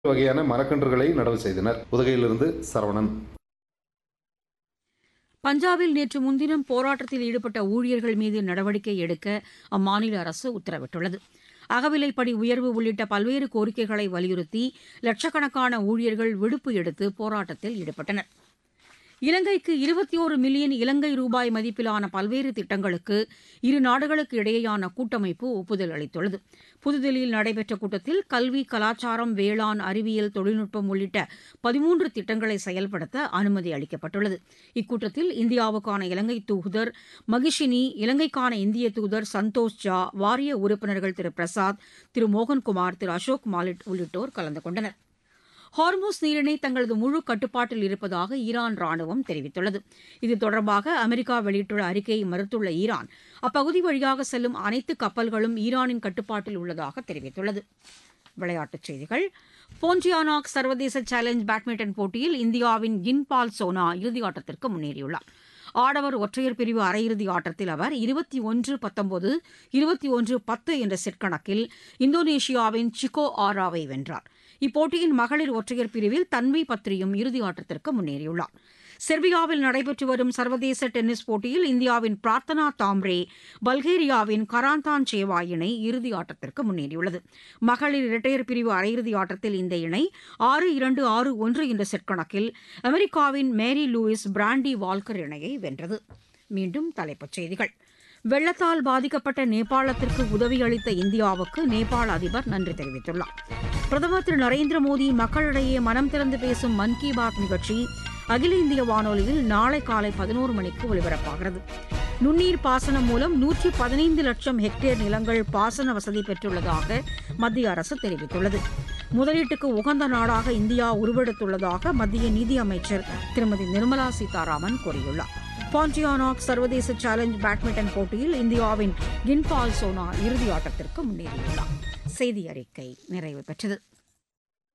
வகையான மரக்கன்றுகளை நடவு செய்தனர் உதகையிலிருந்து சரவணன் பஞ்சாபில் நேற்று முன்தினம் போராட்டத்தில் ஈடுபட்ட ஊழியர்கள் மீது நடவடிக்கை எடுக்க அம்மாநில அரசு உத்தரவிட்டுள்ளது அகவிலைப்படி உயர்வு உள்ளிட்ட பல்வேறு கோரிக்கைகளை வலியுறுத்தி லட்சக்கணக்கான ஊழியர்கள் விடுப்பு எடுத்து போராட்டத்தில் ஈடுபட்டனர் இலங்கைக்கு இருபத்தி ஒரு மில்லியன் இலங்கை ரூபாய் மதிப்பிலான பல்வேறு திட்டங்களுக்கு இரு நாடுகளுக்கு இடையேயான கூட்டமைப்பு ஒப்புதல் அளித்துள்ளது புதுதில்லியில் நடைபெற்ற கூட்டத்தில் கல்வி கலாச்சாரம் வேளாண் அறிவியல் தொழில்நுட்பம் உள்ளிட்ட பதிமூன்று திட்டங்களை செயல்படுத்த அனுமதி அளிக்கப்பட்டுள்ளது இக்கூட்டத்தில் இந்தியாவுக்கான இலங்கை தூதர் மகிஷினி இலங்கைக்கான இந்திய தூதர் சந்தோஷ் ஜா வாரிய உறுப்பினர்கள் திரு பிரசாத் திரு மோகன்குமார் திரு அசோக் மாலிட் உள்ளிட்டோர் கலந்து கொண்டனர் ஹார்மோஸ் நீரிணை தங்களது முழு கட்டுப்பாட்டில் இருப்பதாக ஈரான் ராணுவம் தெரிவித்துள்ளது இது தொடர்பாக அமெரிக்கா வெளியிட்டுள்ள அறிக்கையை மறுத்துள்ள ஈரான் அப்பகுதி வழியாக செல்லும் அனைத்து கப்பல்களும் ஈரானின் கட்டுப்பாட்டில் உள்ளதாக தெரிவித்துள்ளது விளையாட்டுச் செய்திகள் போன்டியானாக் சர்வதேச சேலஞ்ச் பேட்மிண்டன் போட்டியில் இந்தியாவின் கின்பால் சோனா இறுதியாட்டத்திற்கு முன்னேறியுள்ளார் ஆடவர் ஒற்றையர் பிரிவு அரையிறுதி ஆட்டத்தில் அவர் இருபத்தி ஒன்று பத்தொன்பது இருபத்தி ஒன்று பத்து என்ற செட் கணக்கில் இந்தோனேஷியாவின் சிகோ ஆராவை வென்றார் இப்போட்டியின் மகளிர் ஒற்றையர் பிரிவில் தன்வி பத்ரியும் இறுதி ஆட்டத்திற்கு முன்னேறியுள்ளார் செர்பியாவில் நடைபெற்று வரும் சர்வதேச டென்னிஸ் போட்டியில் இந்தியாவின் பிரார்த்தனா தாம்ரே பல்கேரியாவின் கராந்தான் சேவா இணை இறுதி ஆட்டத்திற்கு முன்னேறியுள்ளது மகளிர் இரட்டையர் பிரிவு அரையிறுதி ஆட்டத்தில் இந்த இணை ஆறு இரண்டு ஆறு ஒன்று என்ற செட் கணக்கில் அமெரிக்காவின் மேரி லூயிஸ் பிராண்டி வால்கர் இணையை வென்றது மீண்டும் தலைப்புச் செய்திகள் வெள்ளத்தால் பாதிக்கப்பட்ட நேபாளத்திற்கு உதவியளித்த இந்தியாவுக்கு நேபாள அதிபர் நன்றி தெரிவித்துள்ளார் பிரதமர் திரு நரேந்திர மோடி மக்களிடையே மனம் திறந்து பேசும் மன் கி பாத் நிகழ்ச்சி அகில இந்திய வானொலியில் நாளை காலை பதினோரு மணிக்கு ஒலிபரப்பாகிறது நுண்ணீர் பாசனம் மூலம் நூற்றி பதினைந்து லட்சம் ஹெக்டேர் நிலங்கள் பாசன வசதி பெற்றுள்ளதாக மத்திய அரசு தெரிவித்துள்ளது முதலீட்டுக்கு உகந்த நாடாக இந்தியா உருவெடுத்துள்ளதாக மத்திய நிதியமைச்சர் திருமதி நிர்மலா சீதாராமன் கூறியுள்ளார் பாண்டியானாக் சர்வதேச சேலஞ்ச் பேட்மிண்டன் போட்டியில் இந்தியாவின் கின்பால் சோனா இறுதி ஆட்டத்திற்கு முன்னேறியுள்ளார் செய்தி அறிக்கை நிறைவு பெற்றது